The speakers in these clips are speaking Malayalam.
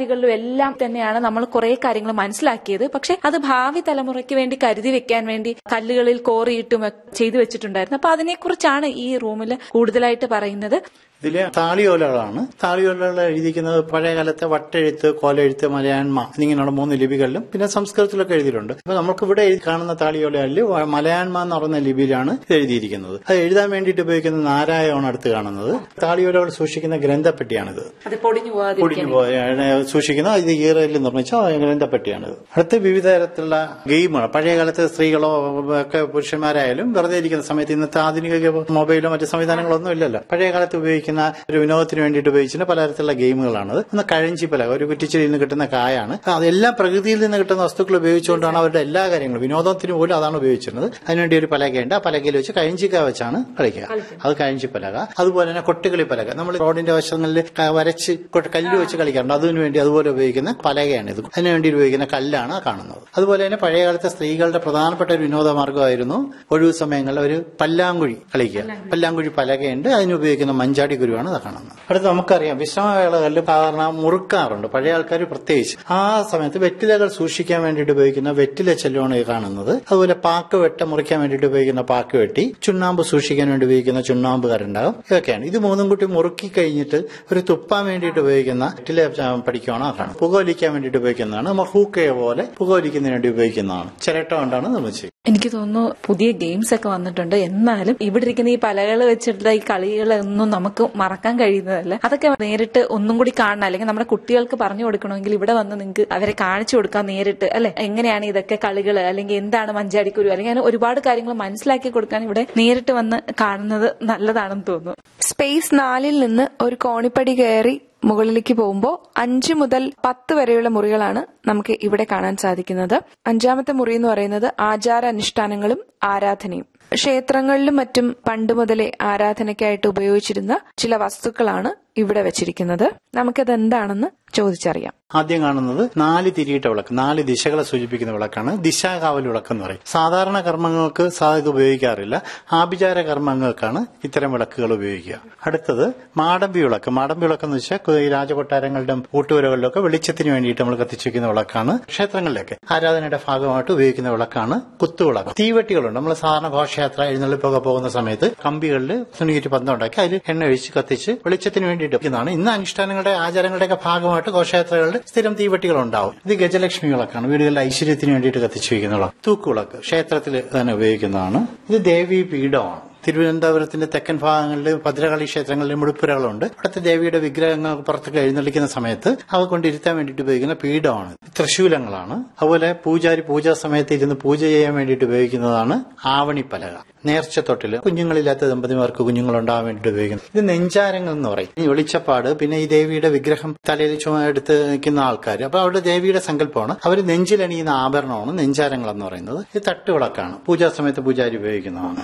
പരിപാടികളിലും എല്ലാം തന്നെയാണ് നമ്മൾ കുറെ കാര്യങ്ങൾ മനസ്സിലാക്കിയത് പക്ഷെ അത് ഭാവി തലമുറയ്ക്ക് വേണ്ടി കരുതി വെക്കാൻ വേണ്ടി കല്ലുകളിൽ കോറിയിട്ടും ഒക്കെ ചെയ്തു വെച്ചിട്ടുണ്ടായിരുന്നു അപ്പൊ അതിനെക്കുറിച്ചാണ് ഈ റൂമിൽ കൂടുതലായിട്ട് പറയുന്നത് ഇതിലെ താളിയോലകളാണ് താളിയോലകൾ എഴുതിയിരിക്കുന്നത് പഴയ കാലത്തെ വട്ടെഴുത്ത് കോലെഴുത്ത് മലയാൻമ എന്നിങ്ങനെയുള്ള മൂന്ന് ലിപികളിലും പിന്നെ സംസ്കൃതത്തിലൊക്കെ എഴുതിയിട്ടുണ്ട് അപ്പൊ നമുക്ക് ഇവിടെ എഴുതി കാണുന്ന താളിയോലകളിൽ മലയാൻമ എന്ന് പറയുന്ന ലിപിയിലാണ് ഇത് എഴുതിയിരിക്കുന്നത് അത് എഴുതാൻ വേണ്ടിയിട്ട് ഉപയോഗിക്കുന്ന നാരായണമാണ് അടുത്ത് കാണുന്നത് താളിയോലകൾ സൂക്ഷിക്കുന്ന ഗ്രന്ഥപ്പെട്ടിയാണിത് അത് പൊടിഞ്ഞു പോകാതെ പൊടിഞ്ഞു പോയ സൂക്ഷിക്കുന്ന ഇത് ഈറയിൽ നിർമ്മിച്ച ഗ്രന്ഥപ്പെട്ടിയാണിത് അടുത്ത് വിവിധ തരത്തിലുള്ള ഗെയിമുകൾ പഴയ കാലത്ത് സ്ത്രീകളോ ഒക്കെ പുരുഷന്മാരായാലും വെറുതെ ഇരിക്കുന്ന സമയത്ത് ഇന്നത്തെ ആധുനിക മൊബൈലോ മറ്റു സംവിധാനങ്ങളോ ഒന്നും ഇല്ലല്ലോ പഴയ കാലത്ത് ഉപയോഗിക്കുന്ന ഒരു വിനോദത്തിന് വേണ്ടിയിട്ട് ഉപയോഗിച്ചിട്ട് പലതരത്തിലുള്ള ഗെയിമുകളാണ് ഒന്ന് കഴഞ്ചിപ്പലക ഒരു കുറ്റിച്ചെടിയിൽ നിന്ന് കിട്ടുന്ന കായാണ് അതെല്ലാം പ്രകൃതിയിൽ നിന്ന് കിട്ടുന്ന വസ്തുക്കൾ ഉപയോഗിച്ചുകൊണ്ടാണ് അവരുടെ എല്ലാ കാര്യങ്ങളും വിനോദത്തിന് പോലും അതാണ് ഉപയോഗിച്ചിരുന്നത് അതിനുവേണ്ടി ഒരു പലകയുണ്ട് ആ പലകയിൽ വെച്ച് കഴഞ്ചിക്ക വെച്ചാണ് കളിക്കുക അത് കഴഞ്ചിപ്പലക അതുപോലെ തന്നെ കൊട്ടുകളി പലക നമ്മൾ റോഡിന്റെ വശങ്ങളിൽ ക- വരച്ച് കൊട്ട് കല്ല് വെച്ച് കളിക്കാറുണ്ട് അതിനു വേണ്ടി അതുപോലെ ഉപയോഗിക്കുന്ന പലകയാണ് ഇത് അതിനു വേണ്ടി ഉപയോഗിക്കുന്ന കല്ലാണ് ആ കാണുന്നത് അതുപോലെ തന്നെ പഴയ കാലത്തെ സ്ത്രീകളുടെ പ്രധാനപ്പെട്ട ഒരു വിനോദ മാർഗമായിരുന്നു ഒഴിവു സമയങ്ങളിൽ ഒരു പല്ലാങ്കുഴി കളിക്കുക പല്ലാങ്കുഴി പലകയുണ്ട് അതിന് ഉപയോഗിക്കുന്ന മഞ്ചാടി ഗുരുവാണ് ഇത് കാണുന്നത് അടുത്ത് നമുക്കറിയാം വിശ്രമവേളകളിൽ സാധാരണ മുറുക്കാറുണ്ട് പഴയ ആൾക്കാർ പ്രത്യേകിച്ച് ആ സമയത്ത് വെറ്റിലകൾ സൂക്ഷിക്കാൻ വേണ്ടിയിട്ട് ഉപയോഗിക്കുന്ന വെറ്റില ചെല്ലുമാണ് ഈ കാണുന്നത് അതുപോലെ പാക്ക് വെട്ട മുറിക്കാൻ വേണ്ടിയിട്ട് ഉപയോഗിക്കുന്ന പാക്ക് വെട്ടി ചുണ്ണാമ്പ് സൂക്ഷിക്കാൻ വേണ്ടി ഉപയോഗിക്കുന്ന ചുണ്ണാമ്പ് കരുണ്ടാകും ഇതൊക്കെയാണ് ഇത് മൂന്നും കൂട്ടി മുറുക്കി കഴിഞ്ഞിട്ട് ഒരു തുപ്പാൻ വേണ്ടിയിട്ട് ഉപയോഗിക്കുന്ന വെറ്റില ആ, പഠിക്കുവാണ് ആ കാണുന്നത് പുകവലിക്കാൻ വേണ്ടിയിട്ട് ഉപയോഗിക്കുന്നതാണ് നമ്മൾ ഹൂക്കയെ പോലെ പുകവലിക്കുന്നതിന് വേണ്ടി ഉപയോഗിക്കുന്നതാണ് ചിരട്ട കൊണ്ടാണ് നിർമ്മിച്ചത് എനിക്ക് തോന്നുന്നു പുതിയ ഗെയിംസ് ഒക്കെ വന്നിട്ടുണ്ട് എന്നാലും ഇവിടെ ഇരിക്കുന്ന ഈ പലകൾ വെച്ചിട്ടുള്ള ഈ കളികളൊന്നും നമുക്ക് മറക്കാൻ കഴിയുന്നതല്ല അതൊക്കെ നേരിട്ട് ഒന്നും കൂടി കാണണം അല്ലെങ്കിൽ നമ്മുടെ കുട്ടികൾക്ക് പറഞ്ഞു കൊടുക്കണമെങ്കിൽ ഇവിടെ വന്ന് നിങ്ങൾക്ക് അവരെ കാണിച്ചു കൊടുക്കാൻ നേരിട്ട് അല്ലെ എങ്ങനെയാണ് ഇതൊക്കെ കളികൾ അല്ലെങ്കിൽ എന്താണ് മഞ്ചാടിക്കുരു അല്ലെങ്കിൽ അങ്ങനെ ഒരുപാട് കാര്യങ്ങൾ മനസ്സിലാക്കി കൊടുക്കാൻ ഇവിടെ നേരിട്ട് വന്ന് കാണുന്നത് നല്ലതാണെന്ന് തോന്നുന്നു സ്പേസ് നാലിൽ നിന്ന് ഒരു കോണിപ്പടി കയറി മുകളിലേക്ക് പോകുമ്പോൾ അഞ്ച് മുതൽ പത്ത് വരെയുള്ള മുറികളാണ് നമുക്ക് ഇവിടെ കാണാൻ സാധിക്കുന്നത് അഞ്ചാമത്തെ മുറി എന്ന് പറയുന്നത് ആചാര അനുഷ്ഠാനങ്ങളും ആരാധനയും ക്ഷേത്രങ്ങളിലും മറ്റും പണ്ട് മുതലേ ആരാധനയ്ക്കായിട്ട് ഉപയോഗിച്ചിരുന്ന ചില വസ്തുക്കളാണ് ഇവിടെ വെച്ചിരിക്കുന്നത് നമുക്കത് എന്താണെന്ന് ചോദിച്ചറിയാം ആദ്യം കാണുന്നത് നാല് തിരിയിട്ട വിളക്ക് നാല് ദിശകളെ സൂചിപ്പിക്കുന്ന വിളക്കാണ് ദിശാകാവൽ വിളക്ക് എന്ന് പറയും സാധാരണ കർമ്മങ്ങൾക്ക് സാധക ഉപയോഗിക്കാറില്ല ആഭിചാര കർമ്മങ്ങൾക്കാണ് ഇത്തരം വിളക്കുകൾ ഉപയോഗിക്കുക അടുത്തത് മാടമ്പി വിളക്ക് മാടമ്പി വിളക്ക് എന്ന് വെച്ചാൽ ഈ രാജകൊട്ടാരങ്ങളുടെയും കൂട്ടുവരകളിലൊക്കെ വെളിച്ചത്തിന് വേണ്ടിയിട്ട് നമ്മൾ കത്തിച്ചു വെക്കുന്ന വിളക്കാണ് ക്ഷേത്രങ്ങളിലൊക്കെ ആരാധനയുടെ ഭാഗമായിട്ട് ഉപയോഗിക്കുന്ന വിളക്കാണ് കുത്തുവിളക്ക് തീവെട്ടികളുണ്ട് നമ്മൾ സാധാരണ ഘോഷയാത്ര എഴുന്നള്ളിപ്പൊക്കെ പോകുന്ന സമയത്ത് കമ്പികളിൽ തുണിയിട്ട് പന്തം ഉണ്ടാക്കി അതിൽ എണ്ണ ഒഴിച്ച് കത്തിച്ച് വെളിച്ചത്തിന് വേണ്ടിയിട്ട് വെക്കുന്നതാണ് ഇന്ന് അനുഷ്ഠാനങ്ങളുടെ ആചാരങ്ങളുടെയൊക്കെ ഭാഗമായിട്ട് ഘോഷയാത്രകളിൽ സ്ഥിരം തീവെട്ടികൾ ഉണ്ടാവും ഇത് ഗജലക്ഷ്മി വിളക്കാണ് വീടുകളിൽ ഐശ്വര്യത്തിന് വേണ്ടിയിട്ട് കത്തിച്ചു വയ്ക്കുന്ന വിളക്ക് തൂക്കുവിളക്ക് ക്ഷേത്രത്തിൽ തന്നെ ഉപയോഗിക്കുന്നതാണ് ഇത് ദേവി പീഠമാണ് തിരുവനന്തപുരത്തിന്റെ തെക്കൻ ഭാഗങ്ങളിൽ ഭദ്രകാളി ക്ഷേത്രങ്ങളിലും മുടിപ്പുരകളുണ്ട് അവിടുത്തെ ദേവിയുടെ വിഗ്രഹങ്ങൾ പുറത്തൊക്കെ എഴുന്നള്ളിക്കുന്ന സമയത്ത് അവ കൊണ്ടിരുത്താൻ വേണ്ടിയിട്ട് ഉപയോഗിക്കുന്ന പീഠമാണ് തൃശൂലങ്ങളാണ് അതുപോലെ പൂജാരി പൂജാ സമയത്ത് ഇരുന്ന് പൂജ ചെയ്യാൻ വേണ്ടിയിട്ട് ഉപയോഗിക്കുന്നതാണ് ആവണിപ്പലക നേർച്ചത്തൊട്ടില് കുഞ്ഞുങ്ങളില്ലാത്ത ദമ്പതിമാർക്ക് കുഞ്ഞുങ്ങൾ ഉണ്ടാകാൻ വേണ്ടിയിട്ട് ഉപയോഗിക്കുന്നത് ഇത് നെഞ്ചാരങ്ങൾ എന്ന് പറയും ഈ വെളിച്ചപ്പാട് പിന്നെ ഈ ദേവിയുടെ വിഗ്രഹം തലയിൽ ചുമ എടുത്ത് നിൽക്കുന്ന ആൾക്കാർ അപ്പൊ അവിടെ ദേവിയുടെ സങ്കല്പമാണ് അവർ നെഞ്ചിലണിയുന്ന ആഭരണമാണ് നെഞ്ചാരങ്ങൾ എന്ന് പറയുന്നത് ഇത് തട്ടുവിളക്കാണ് പൂജാ സമയത്ത് പൂജാരി ഉപയോഗിക്കുന്നതാണ്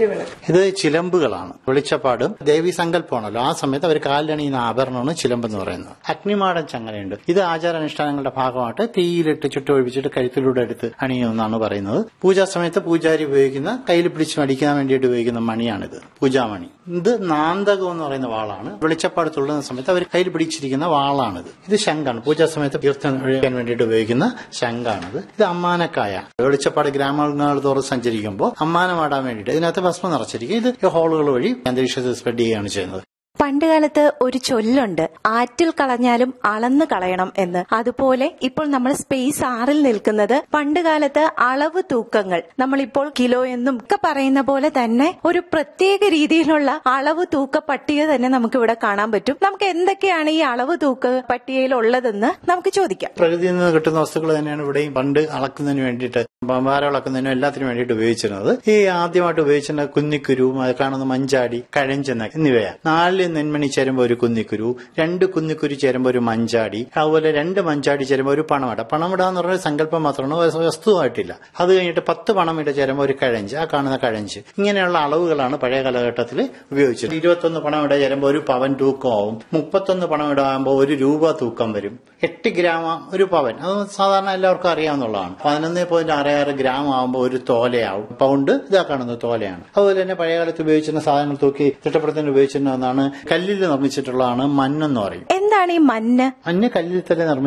ഇത് ചിലമ്പുകളാണ് വെളിച്ചപ്പാടും ദേവി സങ്കല്പമാണല്ലോ ആ സമയത്ത് അവർ കാലിലണിയുന്ന ആഭരണമാണ് ചിലമ്പ് എന്ന് പറയുന്നത് അഗ്നിമാടൻ ചങ്ങലയുണ്ട് ഇത് ആചാരാനുഷ്ഠാനങ്ങളുടെ ഭാഗമായിട്ട് തീയിലിട്ട് ചുട്ടൊഴിപ്പിച്ചിട്ട് കഴുത്തിലൂടെ എടുത്ത് അണിയുമെന്നാണ് പറയുന്നത് പൂജാ സമയത്ത് പൂജാരി ഉപയോഗിക്കുന്ന കയ്യിൽ പിടിച്ച് മടിക്കാൻ വേണ്ടിയിട്ട് ഉപയോഗിക്കുന്ന മണിയാണിത് പൂജാമണി ഇത് നാന്തകം എന്ന് പറയുന്ന വാളാണ് വെളിച്ചപ്പാട് തുള്ളുന്ന സമയത്ത് അവർ കയ്യിൽ പിടിച്ചിരിക്കുന്ന വാളാണിത് ഇത് ശംഖാണ് പൂജാ സമയത്ത് തീർത്ഥം ഒഴിക്കാൻ വേണ്ടിയിട്ട് ഉപയോഗിക്കുന്ന ശംഖാണിത് ഇത് അമ്മാനക്കായ വെളിച്ചപ്പാട് ഗ്രാമങ്ങൾ തോറും സഞ്ചരിക്കുമ്പോൾ അമ്മാനമാടാൻ വേണ്ടിയിട്ട് ഇതിനകത്ത് ഭസ്മം നിറച്ചിരിക്കും ഇത് ഈ ഹോളുകൾ വഴി അന്തരീക്ഷത്തിൽ സ്പ്രെഡ് ചെയ്യുകയാണ് ചെയ്യുന്നത് പണ്ടുകാലത്ത് ഒരു ചൊല്ലുണ്ട് ആറ്റിൽ കളഞ്ഞാലും അളന്ന് കളയണം എന്ന് അതുപോലെ ഇപ്പോൾ നമ്മൾ സ്പേസ് ആറിൽ നിൽക്കുന്നത് പണ്ടുകാലത്ത് അളവ് തൂക്കങ്ങൾ നമ്മളിപ്പോൾ കിലോ എന്നും ഒക്കെ പറയുന്ന പോലെ തന്നെ ഒരു പ്രത്യേക രീതിയിലുള്ള അളവ് തൂക്ക പട്ടിക തന്നെ നമുക്ക് ഇവിടെ കാണാൻ പറ്റും നമുക്ക് എന്തൊക്കെയാണ് ഈ അളവ് തൂക്ക പട്ടികയിൽ ഉള്ളതെന്ന് നമുക്ക് ചോദിക്കാം പ്രകൃതിയിൽ നിന്ന് കിട്ടുന്ന വസ്തുക്കൾ തന്നെയാണ് ഇവിടെയും പണ്ട് അളക്കുന്നതിന് വേണ്ടിയിട്ട് ഭാരം അളക്കുന്നതിനും എല്ലാത്തിനും വേണ്ടിയിട്ട് ഉപയോഗിച്ചിരുന്നത് ഈ ആദ്യമായിട്ട് ഉപയോഗിച്ചിരുന്ന കുന്നിക്കുരു അത് കാണുന്ന മഞ്ചാടി കഴഞ്ചെന്ന എന്നിവയാണ് നാല് നെന്മണി ചേരുമ്പോൾ ഒരു കുന്നിക്കുരു രണ്ട് കുന്നിക്കുരു ചേരുമ്പോൾ ഒരു മഞ്ചാടി അതുപോലെ രണ്ട് മഞ്ചാടി ചേരുമ്പോൾ ഒരു പണമിട പണമിട എന്ന് പറഞ്ഞ സങ്കല്പം മാത്രമാണ് വസ്തു- വസ്തുവായിട്ടില്ല അത് കഴിഞ്ഞിട്ട് പത്ത് പണമിട ചേരുമ്പോൾ ഒരു കഴഞ്ച് ആ കാണുന്ന കഴഞ്ച് ഇങ്ങനെയുള്ള അളവുകളാണ് പഴയ കാലഘട്ടത്തിൽ ഉപയോഗിച്ചത് ഇരുപത്തൊന്ന് പണമിട ചേരുമ്പോൾ ഒരു പവൻ തൂക്കമാവും മുപ്പത്തൊന്ന് പണമിട ആകുമ്പോൾ ഒരു രൂപ തൂക്കം വരും എട്ട് ഗ്രാം ഒരു പവൻ അത് സാധാരണ എല്ലാവർക്കും അറിയാവുന്നതാണ് പതിനൊന്ന് പോയിന്റ് ആറ് ആറ് ഗ്രാം ആകുമ്പോൾ ഒരു തോലയാവും പൗണ്ട് ഇതാ കാണുന്നത് തോലയാണ് അതുപോലെ തന്നെ പഴയകാലത്ത് ഉപയോഗിച്ചിരുന്ന സാധനങ്ങൾ തൂക്കി തിട്ടപ്പെടുത്താൻ ഉപയോഗിച്ചിരുന്ന ഒന്നാണ് കല്ലിൽ നിർമ്മിച്ചിട്ടുള്ളതാണ് മണ്ണെന്ന് പറയും എന്താണ് ഈ മഞ്ഞ് മഞ്ഞ് കല്ലിൽ തന്നെ നിർമ്മിച്ച